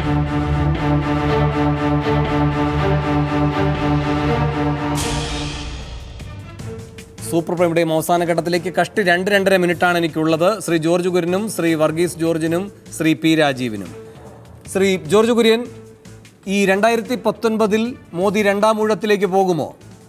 super പ്രൈമിന്റെയും അവസാന ഘട്ടത്തിലേക്ക് കഷ്ടി രണ്ട് രണ്ടര മിനിറ്റാണ് എനിക്കുള്ളത് ശ്രീ ജോർജ് കുര്യനും ശ്രീ വർഗീസ് ജോർജിനും ശ്രീ പി രാജീവിനും ശ്രീ ജോർജ് കുര്യൻ ഈ രണ്ടായിരത്തി പത്തൊൻപതിൽ മോദി രണ്ടാം ഊഴത്തിലേക്ക് പോകുമോ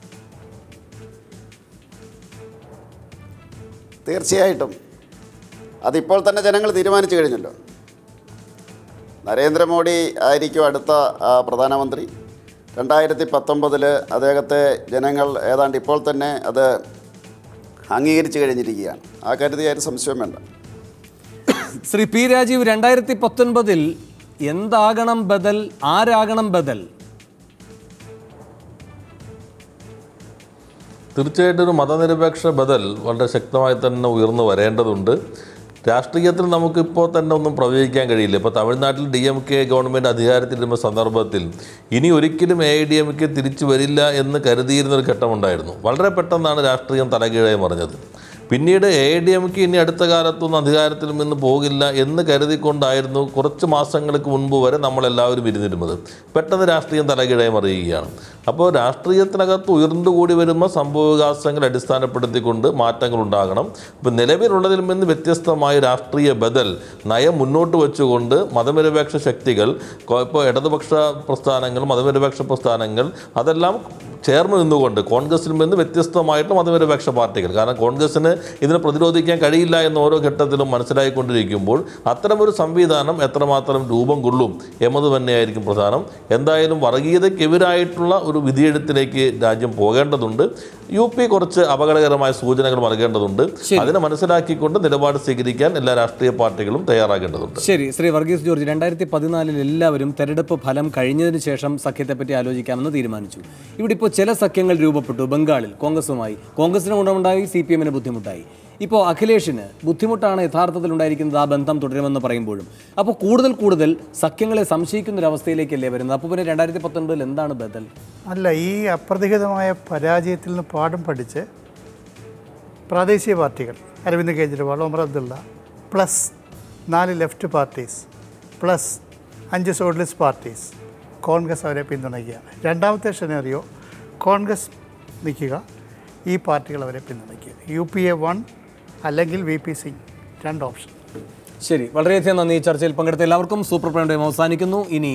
തീർച്ചയായിട്ടും അതിപ്പോൾ തന്നെ ജനങ്ങൾ തീരുമാനിച്ചു കഴിഞ്ഞല്ലോ നരേന്ദ്രമോദി ആയിരിക്കും അടുത്ത ആ, പ്രധാനമന്ത്രി രണ്ടായിരത്തി പത്തൊമ്പതിൽ അദ്ദേഹത്തെ ജനങ്ങൾ ഏതാണ്ട് ഇപ്പോൾ തന്നെ അത് അംഗീകരിച്ചു കഴിഞ്ഞിരിക്കുകയാണ് ആ കാര്യത്തിൽ ആരും സംശയം വേണ്ട ശ്രീ പി രാജീവ് രണ്ടായിരത്തി പത്തൊൻപതിൽ എന്താകണം ബദൽ ആരാകണം ബദൽ തീർച്ചയായിട്ടും ഒരു മതനിരപേക്ഷ ബദൽ വളരെ ശക്തമായി തന്നെ ഉയർന്നു വരേണ്ടതുണ്ട് രാഷ്ട്രീയത്തിൽ നമുക്കിപ്പോൾ തന്നെ ഒന്നും പ്രവചിക്കാൻ കഴിയില്ല ഇപ്പോൾ തമിഴ്നാട്ടിൽ ഡി എം കെ ഗവൺമെൻറ് അധികാരത്തിലിരുന്ന സന്ദർഭത്തിൽ ഇനി ഒരിക്കലും എ ഡി എം കെ തിരിച്ചു വരില്ല എന്ന് കരുതിയിരുന്ന ഒരു ഘട്ടമുണ്ടായിരുന്നു വളരെ പെട്ടെന്നാണ് രാഷ്ട്രീയം തലകീഴായി മറിഞ്ഞത് പിന്നീട് എ ഡി എം കെ ഇനി അടുത്ത കാലത്തൊന്നും അധികാരത്തിൽ നിന്ന് പോകില്ല എന്ന് കരുതിക്കൊണ്ടായിരുന്നു കുറച്ച് മാസങ്ങൾക്ക് മുൻപ് വരെ നമ്മളെല്ലാവരും ഇരുന്നിരുന്നത് പെട്ടെന്ന് രാഷ്ട്രീയം തലകീഴായി മറിയുകയാണ് അപ്പോൾ രാഷ്ട്രീയത്തിനകത്ത് ഉയർന്നുകൂടി വരുന്ന സംഭവവികാസങ്ങൾ അടിസ്ഥാനപ്പെടുത്തിക്കൊണ്ട് മാറ്റങ്ങൾ ഉണ്ടാകണം ഇപ്പോൾ നിലവിലുള്ളതിൽ നിന്ന് വ്യത്യസ്തമായ രാഷ്ട്രീയ ബദൽ നയം മുന്നോട്ട് വെച്ചുകൊണ്ട് മതനിരപേക്ഷ ശക്തികൾ കൊ- ഇപ്പോൾ ഇടതുപക്ഷ പ്രസ്ഥാനങ്ങൾ മതനിരപേക്ഷ പ്രസ്ഥാനങ്ങൾ അതെല്ലാം ചേർന്ന് നിന്നുകൊണ്ട് കോൺഗ്രസിൽ നിന്ന് വ്യത്യസ്തമായിട്ട് മതനിരപേക്ഷ പാർട്ടികൾ കാരണം കോൺഗ്രസിന് ഇതിനെ പ്രതിരോധിക്കാൻ കഴിയില്ല എന്ന് ഓരോ ഘട്ടത്തിലും മനസ്സിലായിക്കൊണ്ടിരിക്കുമ്പോൾ അത്തരമൊരു സംവിധാനം എത്രമാത്രം രൂപം കൊള്ളും എന്നത് തന്നെയായിരിക്കും പ്രധാനം എന്തായാലും വർഗീയതയ്ക്കെതിരായിട്ടുള്ള ഒരു വിധിയെഴുത്തിലേക്ക് രാജ്യം പോകേണ്ടതുണ്ട് യു പി കുറച്ച് അപകടകരമായ സൂചനകൾ നൽകേണ്ടതുണ്ട് അതിനെ മനസ്സിലാക്കിക്കൊണ്ട് നിലപാട് സ്വീകരിക്കാൻ എല്ലാ രാഷ്ട്രീയ പാർട്ടികളും തയ്യാറാകേണ്ടതുണ്ട് ശരി ശ്രീ വർഗീസ് ജോർജ് രണ്ടായിരത്തി പതിനാലിൽ എല്ലാവരും തെരഞ്ഞെടുപ്പ് ഫലം കഴിഞ്ഞതിന് ശേഷം സഖ്യത്തെപ്പറ്റി ആലോചിക്കാമെന്ന് തീരുമാനിച്ചു ഇവിടെ ഇപ്പോൾ ചില സഖ്യങ്ങൾ രൂപപ്പെട്ടു ബംഗാളിൽ കോൺഗ്രസുമായി കോൺഗ്രസിന് ഗുണമുണ്ടായി സി പി എമ്മിന് ബുദ്ധിമുട്ടായി ഇപ്പോൾ അഖിലേഷിന് ബുദ്ധിമുട്ടാണ് യഥാർത്ഥത്തിൽ ഉണ്ടായിരിക്കുന്നത് ആ ബന്ധം തുടരുമെന്ന് പറയുമ്പോഴും അപ്പോൾ കൂടുതൽ കൂടുതൽ സഖ്യങ്ങളെ സംശയിക്കുന്ന ഒരു അവസ്ഥയിലേക്കല്ലേ വരുന്നത് അപ്പോൾ പിന്നെ രണ്ടായിരത്തി പത്തൊൻപതിൽ എന്താണ് ബദൽ അല്ല ഈ അപ്രതിഹിതമായ പരാജയത്തിൽ നിന്ന് പാഠം പഠിച്ച് പ്രാദേശിക പാർട്ടികൾ അരവിന്ദ് കെജ്രിവാൾ ഒമർ അബ്ദുള്ള പ്ലസ് നാല് ലെഫ്റ്റ് പാർട്ടീസ് പ്ലസ് അഞ്ച് സോഷ്യലിസ്റ്റ് പാർട്ടീസ് കോൺഗ്രസ് അവരെ പിന്തുണയ്ക്കുകയാണ് രണ്ടാമത്തെ ഷെനറിയോ കോൺഗ്രസ് നിൽക്കുക ഈ പാർട്ടികൾ അവരെ പിന്തുണയ്ക്കുക യു പി എ വൺ അല്ലെങ്കിൽ വി പി സിംഗ് രണ്ട് ഓപ്ഷൻ ശരി വളരെയധികം നന്ദി ഈ ചർച്ചയിൽ പങ്കെടുത്ത എല്ലാവർക്കും സൂപ്പർ പ്രൈം ടൈം അവസാനിക്കുന്നു ഇനി